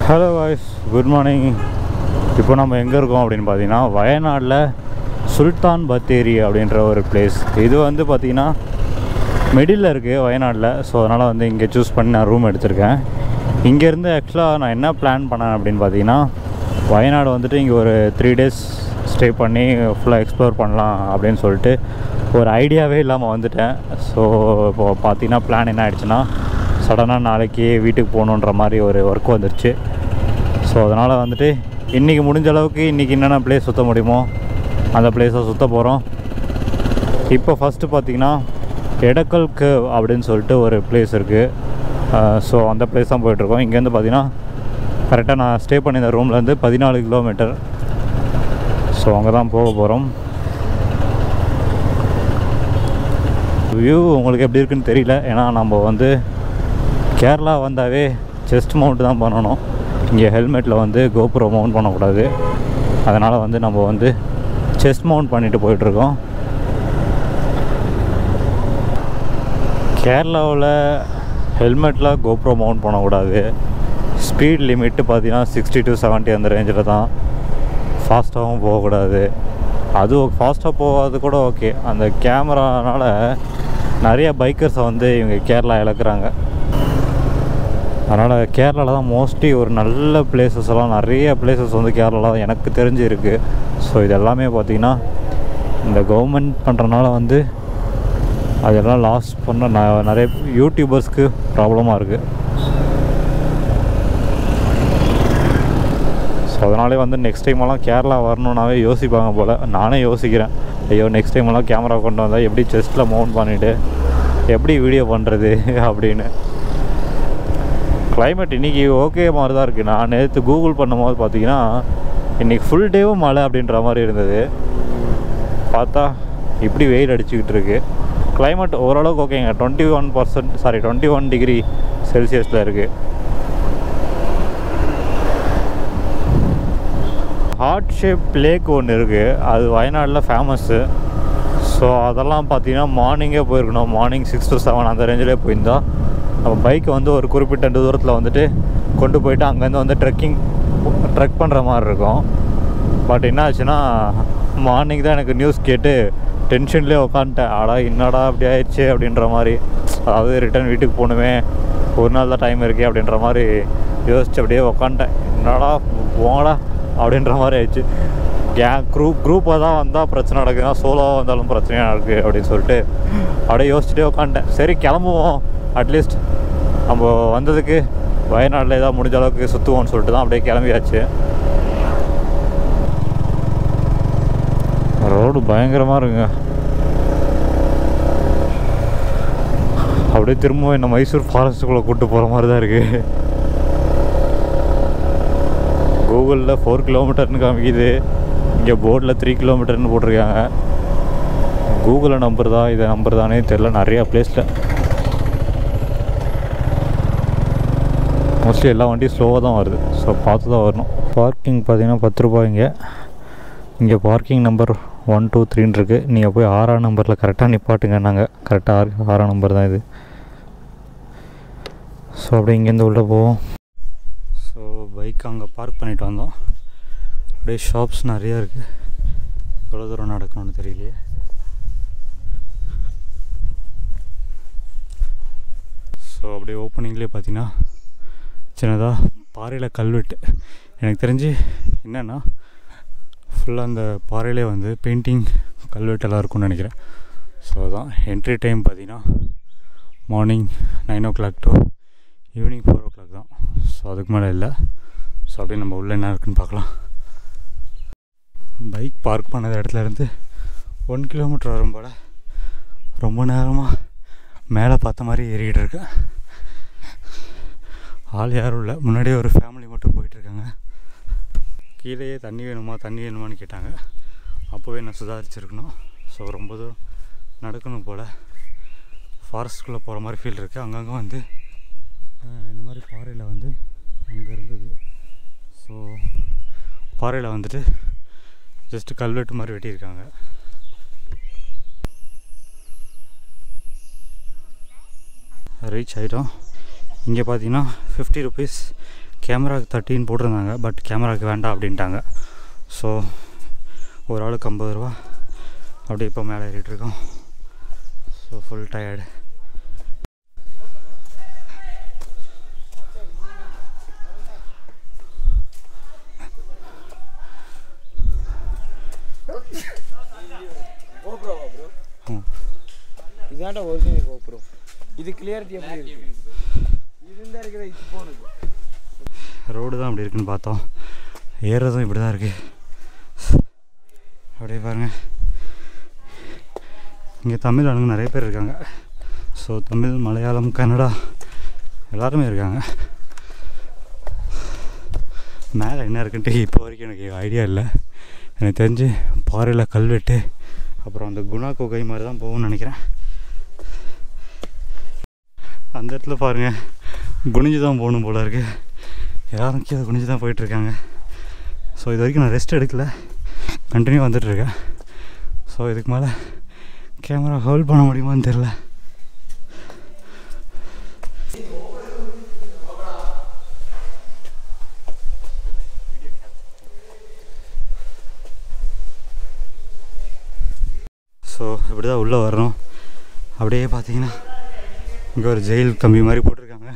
Hello voice good morning இப்போ நம்ம எங்கே இருக்கோம் அப்படின்னு பார்த்தீங்கன்னா வயநாட்டில் சுல்தான் பத்தேரி அப்படின்ற ஒரு பிளேஸ் இது வந்து பார்த்திங்கன்னா மிடில் இருக்குது வயநாட்டில் ஸோ அதனால் வந்து இங்கே சூஸ் பண்ணி நான் ரூம் எடுத்திருக்கேன் இங்கேருந்து ஆக்சுவலாக நான் என்ன பிளான் பண்ணேன் அப்படின்னு பார்த்தீங்கன்னா வயநாடு வந்துட்டு இங்கே ஒரு த்ரீ டேஸ் ஸ்டே பண்ணி ஃபுல்லாக எக்ஸ்ப்ளோர் பண்ணலாம் அப்படின்னு சொல்லிட்டு ஒரு ஐடியாவே இல்லாமல் வந்துட்டேன் ஸோ இப்போ பார்த்தீங்கன்னா பிளான் என்ன ஆயிடுச்சுன்னா சடனாக நாளைக்கு வீட்டுக்கு போகணுன்ற மாதிரி ஒரு ஒர்க் வந்துருச்சு ஸோ அதனால் வந்துட்டு இன்றைக்கி முடிஞ்ச அளவுக்கு இன்றைக்கி என்னென்ன பிளேஸ் சுற்ற முடியுமோ அந்த பிளேஸை சுற்ற போகிறோம் இப்போ ஃபஸ்ட்டு பார்த்தீங்கன்னா எடக்கல் கேவ் அப்படின்னு சொல்லிட்டு ஒரு பிளேஸ் இருக்குது ஸோ அந்த பிளேஸ் தான் போயிட்டுருக்கோம் இங்கேருந்து பார்த்தீங்கன்னா கரெக்டாக நான் ஸ்டே பண்ணியிருந்த ரூம்லேருந்து பதினாலு கிலோமீட்டர் ஸோ அங்கே தான் போக போகிறோம் வியூ உங்களுக்கு எப்படி இருக்குன்னு தெரியல ஏன்னா நம்ம வந்து கேரளா வந்தாவே செஸ்ட் மவுண்ட் தான் பண்ணணும் இங்கே ஹெல்மெட்டில் வந்து கோபுரம் மவுண்ட் பண்ணக்கூடாது அதனால் வந்து நம்ம வந்து செஸ்ட் மவுண்ட் பண்ணிட்டு போயிட்டுருக்கோம் கேரளாவில் ஹெல்மெட்டில் கோப்ரோ மவுண்ட் பண்ணக்கூடாது ஸ்பீட் லிமிட்டு பார்த்தீங்கன்னா சிக்ஸ்டி டு 70 அந்த ரேஞ்சில் தான் ஃபாஸ்ட்டாகவும் போகக்கூடாது அது ஃபாஸ்ட்டாக போகாது கூட ஓகே அந்த கேமரானால நிறைய பைக்கர்ஸை வந்து இவங்க கேரளா இழக்கிறாங்க அதனால் கேரளாவில் தான் மோஸ்ட்லி ஒரு நல்ல பிளேசஸ் எல்லாம் நிறைய பிளேசஸ் வந்து கேரளாவில் தான் எனக்கு தெரிஞ்சு இருக்குது ஸோ இது எல்லாமே பார்த்திங்கன்னா இந்த கவர்மெண்ட் பண்ணுறனால வந்து அதெல்லாம் லாஸ் பண்ண ந- நிறைய யூடியூபர்ஸ்க்கு ப்ராப்ளமாக இருக்குது ஸோ அதனாலே வந்து நெக்ஸ்ட் டைமெல்லாம் கேரளா வரணுன்னாவே யோசிப்பாங்க போல் நானே யோசிக்கிறேன் ஐயோ நெக்ஸ்ட் டைமெல்லாம் கேமரா கொண்டு வந்தால் எப்படி செஸ்ட்டில் மவுண்ட் பண்ணிவிட்டு எப்படி வீடியோ பண்ணுறது அப்படின்னு climate இன்னைக்கு ஓகே மாதிரி தான் இருக்குது நான் நேற்று கூகுள் பண்ணும்போது பார்த்தீங்கன்னா இன்றைக்கி ஃபுல் டேவும் மழை அப்படின்ற மாதிரி இருந்தது பார்த்தா இப்படி வெயில் அடிச்சுக்கிட்டு இருக்கு climate ஓரளவுக்கு ஓகேங்க twenty one percent sorry twenty one degree செல்சியஸில் இருக்குது ஹார்ட் ஷேப் லேக் ஒன்று இருக்குது அது வயநாட்டில் ஃபேமஸ்ஸு ஸோ அதெல்லாம் பார்த்தீங்கன்னா மார்னிங்கே போயிருக்கணும் மார்னிங் சிக்ஸ் டு செவன் அந்த ரேஞ்சிலே போயிருந்தா நம்ம பைக்கை வந்து ஒரு குறிப்பிட்ட தூரத்தில் வந்துட்டு கொண்டு போயிட்டு அங்கேருந்து வந்து ட்ரெக்கிங் ட்ரெக் பண்ணுற மாதிரி இருக்கும் பட் என்ன ஆச்சுன்னா மார்னிங் தான் எனக்கு நியூஸ் கேட்டு டென்ஷன்லேயே உட்காந்துட்டேன் ஆடா என்னடா அப்படி ஆயிடுச்சு அப்படின்ற மாதிரி அதாவது ரிட்டர்ன் வீட்டுக்கு போகணுமே ஒரு நாள் தான் டைம் இருக்கே அப்படின்ற மாதிரி யோசிச்சு அப்படியே உக்காந்துட்டேன் என்னடா போங்கடா அப்படின்ற மாதிரி ஆயிடுச்சு கே குரூப் குரூப்பாக தான் வந்தால் பிரச்சனை நடக்குதுன்னா சோலோவாக வந்தாலும் பிரச்சனையாக இருக்குது அப்படின்னு சொல்லிட்டு அப்படியே யோசிச்சுட்டே உட்காந்துட்டேன் சரி கிளம்புவோம் அட்லீஸ்ட் நம்ம வந்ததுக்கு வயநாட்டில் ஏதாவது முடிஞ்ச அளவுக்கு சுற்றுவோம்னு சொல்லிட்டு தான் அப்படியே கிளம்பியாச்சு ரோடு பயங்கரமாக இருக்குங்க அப்படியே திரும்பவும் என்ன மைசூர் ஃபாரஸ்ட்டுக்குள்ளே கூப்பிட்டு போகிற மாதிரி தான் இருக்குது கூகுளில் ஃபோர் கிலோமீட்டர்னு காமிக்குது இங்கே போர்டில் த்ரீ கிலோமீட்டர்னு போட்டிருக்காங்க கூகுளை நம்பர் தான் இதை நம்பர் தானே தெரில நிறையா பிளேஸில் மோஸ்ட்லி எல்லா வண்டியும் ஸ்லோவாக தான் வருது ஸோ பார்த்து தான் வரணும் பார்க்கிங் பார்த்தீங்கன்னா பத்து ரூபாய்ங்க இங்கே பார்க்கிங் நம்பர் ஒன் டூ த்ரீன்னு இருக்குது நீங்கள் போய் ஆறாம் நம்பரில் கரெக்டாக நிப்பாட்டுங்க நாங்கள் கரெக்டாக ஆறு ஆறாம் நம்பர் தான் இது ஸோ அப்படியே இங்கேருந்து உள்ளே போவோம் ஸோ பைக் அங்கே பார்க் பண்ணிட்டு வந்தோம் அப்படியே ஷாப்ஸ் நிறையா இருக்குது எவ்வளோ தூரம் நடக்கணும்னு தெரியலையே ஸோ அப்படியே ஓப்பனிங்லேயே பார்த்தீங்கன்னா சின்னதாக பாறையில் கல்வெட்டு எனக்கு தெரிஞ்சு என்னென்னா ஃபுல்லாக அந்த பாறையிலே வந்து பெயிண்டிங் கல்வெட்டெல்லாம் இருக்கும்னு நினைக்கிறேன் ஸோ அதான் என்ட்ரி டைம் பார்த்தீங்கன்னா morning nine o'clock to evening four o'clock தான் ஸோ அதுக்கு மேலே இல்லை ஸோ அப்படியே நம்ம உள்ளே என்ன இருக்குன்னு பார்க்கலாம் பைக் பார்க் பண்ணது இடத்துல இருந்து ஒன் கிலோமீட்டர் வரும் போல் ரொம்ப நேரமாக மேலே பார்த்த மாதிரி ஏறிக்கிட்டு இருக்கேன் ஆள் யாரும் இல்லை முன்னாடியே ஒரு ஃபேமிலி மட்டும் போயிட்டுருக்காங்க கீழேயே தண்ணி வேணுமா தண்ணி வேணுமான்னு கேட்டாங்க அப்போவே நான் சுதாரிச்சிருக்கணும் ஸோ ரொம்ப தூரம் நடக்கணும் போல் ஃபாரஸ்ட்குள்ளே போகிற மாதிரி ஃபீல் இருக்குது அங்கங்கே வந்து அஹ், இந்த மாதிரி பாறையில் வந்து அங்கே இருந்தது ஸோ பாறையில் வந்துட்டு ஜஸ்ட்டு கல்வெட்டு மாதிரி வெட்டியிருக்காங்க ரீச் ஆகிட்டோம் இங்கே பார்த்தீங்கன்னா ஃபிஃப்டி ருபீஸ் கேமராக்கு தேர்ட்டின்னு போட்டிருந்தாங்க பட் கேமராக்கு வேண்டாம் அப்படின்ட்டாங்க ஸோ ஒரு ஆளுக்கு ஐம்பது ரூபா அப்படியே இப்போ மேலே ஏறிட்டு இருக்கோம் ஸோ ஃபுல் டயர்டு கோப்ரோவா ப்ரோ ம். இதாண்டா ஒரிஜினல் கோப்ரோ இது கிளியாரிட்டி எப்படி இருக்கு இது இருந்தா இருக்கிற இது போனுது ரோடு தான் அப்படி இருக்குன்னு பார்த்தோம் ஏறுறதும் இப்படி தான் இருக்குது அப்படியே பாருங்க இங்கே தமிழ் ஆளுங்க நிறைய பேர் இருக்காங்க ஸோ தமிழ் மலையாளம் கன்னடா எல்லாருமே இருக்காங்க மேலே என்ன இருக்குன்ட்டு இப்போ வரைக்கும் எனக்கு ஐடியா இல்லை எனக்கு தெரிஞ்சு பாறையில் கல்வெட்டு அப்புறம் அந்த குணா குகை மாதிரி தான் போகும்னு நினைக்கிறேன் அந்த இடத்துல பாருங்கள் குனிஞ்சு தான் போகணும் போல இருக்குது எல்லாரும் கீழே குனிஞ்சு தான் போயிட்டுருக்காங்க ஸோ இது வரைக்கும் நான் ரெஸ்ட் எடுக்கல கண்டினியூ வந்துட்டுருக்கேன் ஸோ இதுக்கு மேலே கேமரா ஹோல்ட் பண்ண முடியுமான்னு தெரில ஸோ இப்படி தான் உள்ளே வரணும் அப்படியே பார்த்தீங்கன்னா இங்கே ஒரு ஜெயில் கம்பி மாதிரி போட்டிருக்காங்க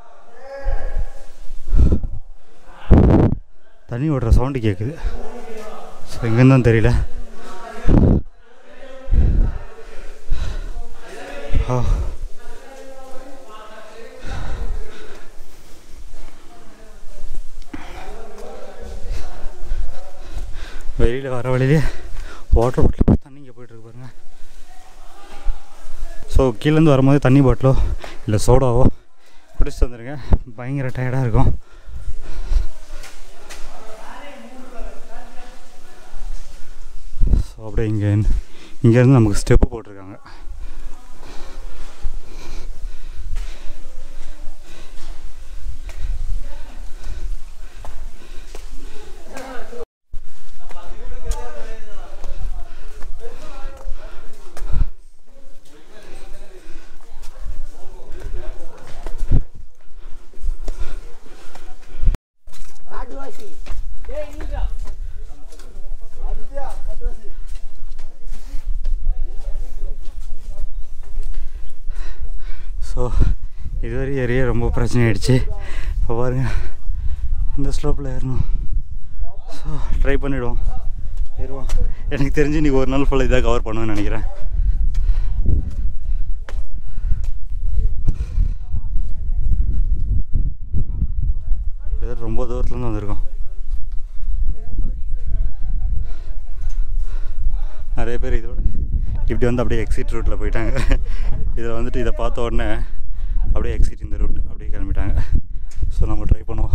தண்ணி ஓடுற சவுண்டு கேட்குது ஸோ எங்கேன்னு தான் தெரியல ஓ வெளியில் வர வழியிலே வாட்டர் பாட்டில் போய் தண்ணி இங்கே போயிட்டுருக்கு பாருங்க ஸோ கீழேருந்து வரும்போது தண்ணி பாட்டிலோ இல்லை சோடாவோ பிடிச்சிட்டு வந்துடுங்க பயங்கர டயர்டாக இருக்கும் ஸோ அப்படியே இங்கே இங்கேருந்து நமக்கு ஸ்டெப்பு போட்டிருக்காங்க ஸோ இதுவரை ஏறிய ரொம்ப பிரச்சனை ஆயிடுச்சு இப்போ பாருங்க இந்த ஸ்லோப்பில் ஏறணும் ஸோ ட்ரை பண்ணிவிடுவோம் ஏறுவோம் எனக்கு தெரிஞ்சு இன்றைக்கி ஒரு நாள் ஃபுல்லாக இதாக கவர் பண்ணுவேன்னு நினைக்கிறேன் கிட்டத்தட்ட ரொம்ப தூரத்துலேருந்து வந்திருக்கோம் நிறைய பேர் இதோட இப்படி வந்து அப்படியே எக்ஸிட் ரூட்டில் போயிட்டாங்க இதில் வந்துட்டு இதை பார்த்த உடனே அப்படியே எக்ஸிட் இந்த ரூட் அப்படியே கிளம்பிட்டாங்க ஸோ நம்ம ட்ரை பண்ணுவோம்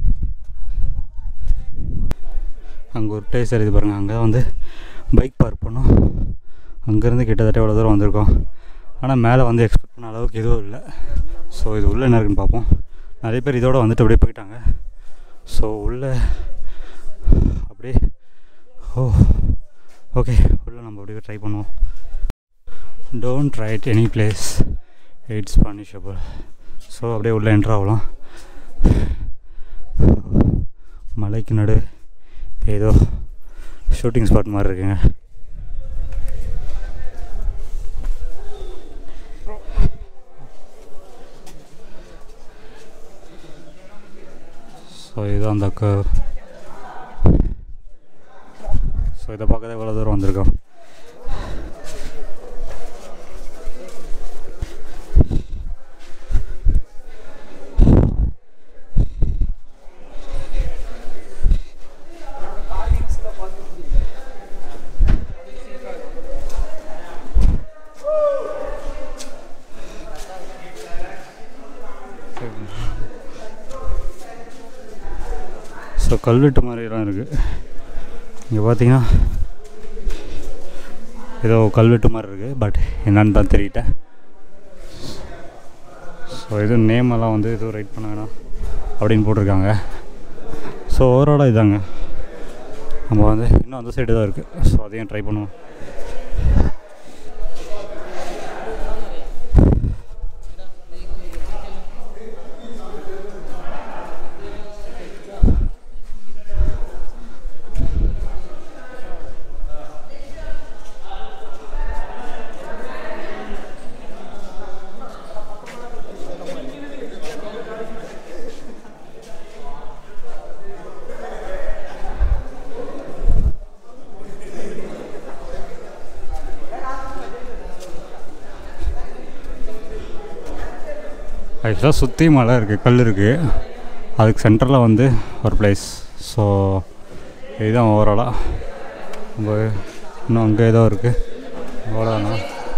அங்கே ஒரு பிளேஸ் இருக்குது பாருங்கள் அங்கே வந்து பைக் பார்க் பண்ணோம் அங்கேருந்து கிட்டத்தட்ட எவ்வளோ தூரம் வந்திருக்கோம் ஆனால் மேலே வந்து எக்ஸ்பெக்ட் பண்ண அளவுக்கு எதுவும் இல்லை ஸோ இது உள்ளே என்ன இருக்குன்னு பார்ப்போம் நிறைய பேர் இதோட வந்துட்டு அப்படியே போயிட்டாங்க ஸோ உள்ளே அப்படியே ஓ ஓகே உள்ளே நம்ம அப்படியே ட்ரை பண்ணுவோம் don't try it any place it's punishable so அப்படியே உள்ளே என்ட்ரு ஆகலாம் மலைக்கு நடு ஏதோ ஷூட்டிங் ஸ்பாட் மாதிரி இருக்குங்க ஸோ இதுதான் அந்த கர்வ் ஸோ இதை பார்க்கதான் இவ்வளோ தூரம் வந்திருக்கோம் ஸோ கல்வெட்டு மாதிரிலாம் இருக்குது இங்கே பார்த்தீங்கன்னா ஏதோ கல்வெட்டு மாதிரி இருக்குது பட் என்னன்னு தான் தெரியல ஸோ எதுவும் நேம் எல்லாம் வந்து எதுவும் ரைட் பண்ண வேணாம் அப்படின்னு போட்டிருக்காங்க ஸோ ஓவராலாக இதாங்க நம்ம வந்து இன்னும் அந்த சைடு தான் இருக்குது ஸோ அதையும் ட்ரை பண்ணுவோம் ஆக்சுவலாக சுற்றி மலை இருக்குது கல் இருக்குது அதுக்கு சென்டரில் வந்து ஒரு பிளேஸ் ஸோ இதுதான் ஓவராலாக நம்ம இன்னும் அங்கே ஏதோ இருக்குது அவ்வளோதானா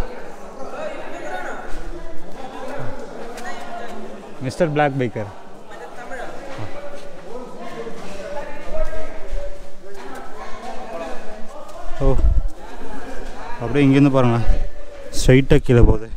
மிஸ்டர் பிளாக் பைக்கர் ஓ அப்படியே இங்கேருந்து பாருங்கள் ஸ்ட்ரைட்டாக கீழே போகுது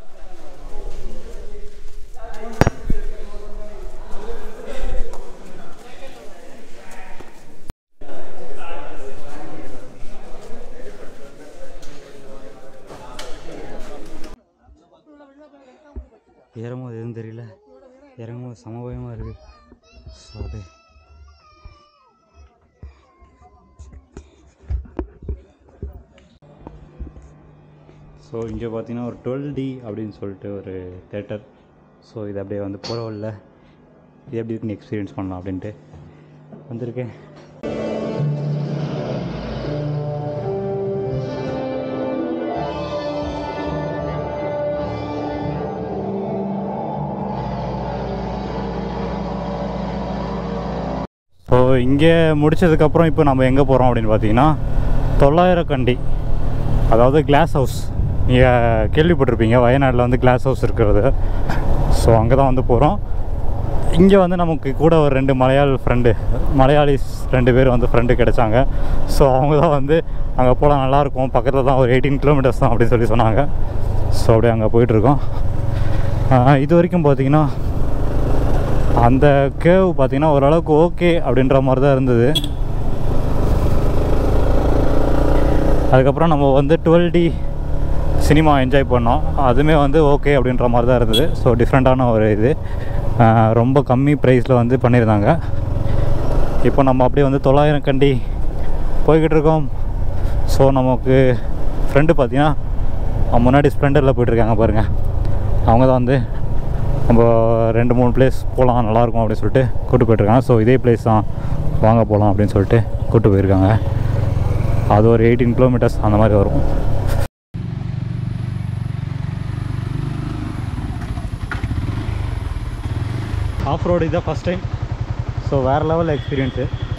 ஏறும்போது எதுவும் தெரியல இறங்கும்போது சமபயமாக இருக்குது ஸோ அது ஸோ இங்கே பார்த்தீங்கன்னா ஒரு டுவெல் டி அப்படின்னு சொல்லிட்டு ஒரு தேட்டர் ஸோ இது அப்படியே வந்து போகிறவல்ல இது எப்படி இருக்குன்னு எக்ஸ்பீரியன்ஸ் பண்ணலாம் அப்படின்ட்டு வந்திருக்கேன் ஸோ இங்கே முடிச்சதுக்கப்புறம் இப்போ நம்ம எங்கே போகிறோம் அப்படின்னு பார்த்தீங்கன்னா தொள்ளாயிரம் கண்டி அதாவது கிளாஸ் ஹவுஸ் நீங்கள் கேள்விப்பட்டிருப்பீங்க வயநாட்டில் வந்து கிளாஸ் ஹவுஸ் இருக்கிறது ஸோ அங்கே தான் வந்து போகிறோம் இங்கே வந்து நமக்கு கூட ஒரு ரெண்டு மலையாள ஃப்ரெண்டு மலையாளிஸ் ரெண்டு பேர் வந்து ஃப்ரெண்டு கிடைச்சாங்க ஸோ அவங்க தான் வந்து அங்கே போகலாம் நல்லாயிருக்கும் பக்கத்தில் தான் ஒரு எயிட்டீன் கிலோமீட்டர்ஸ் தான் அப்படின்னு சொல்லி சொன்னாங்க ஸோ அப்படியே அங்கே போயிட்டுருக்கோம் இது வரைக்கும் பார்த்தீங்கன்னா அந்த கேவ் பார்த்தீங்கன்னா ஓரளவுக்கு ஓகே அப்படின்ற மாதிரி தான் இருந்தது அதுக்கப்புறம் நம்ம வந்து டுவெல் டி சினிமா என்ஜாய் பண்ணோம் அதுவுமே வந்து ஓகே அப்படின்ற மாதிரி தான் இருந்தது ஸோ டிஃப்ரெண்ட்டான ஒரு இது ஆஹ் ரொம்ப கம்மி ப்ரைஸில் வந்து பண்ணியிருந்தாங்க இப்போ நம்ம அப்படியே வந்து தொள்ளாயிரம் கண்டி போய்கிட்டு இருக்கோம் ஸோ நமக்கு ஃப்ரெண்டு பார்த்தீங்கன்னா அவங்க முன்னாடி ஸ்ப்ளெண்டரில் போயிட்டுருக்காங்க பாருங்கள் அவங்க தான் வந்து நம்ம ரெண்டு மூணு பிளேஸ் போகலாம் நல்லாயிருக்கும் அப்படின்னு சொல்லிட்டு கூட்டு போயிட்டுருக்காங்க ஸோ இதே பிளேஸ் தான் வாங்க போகலாம் அப்படின்னு சொல்லிட்டு கூட்டு போயிருக்காங்க அது ஒரு எயிட்டீன் கிலோமீட்டர்ஸ் அந்த மாதிரி வரும் ஆஃப் ரோடு இதான் ஃபஸ்ட் டைம் ஸோ வேறு லெவல் எக்ஸ்பீரியன்ஸு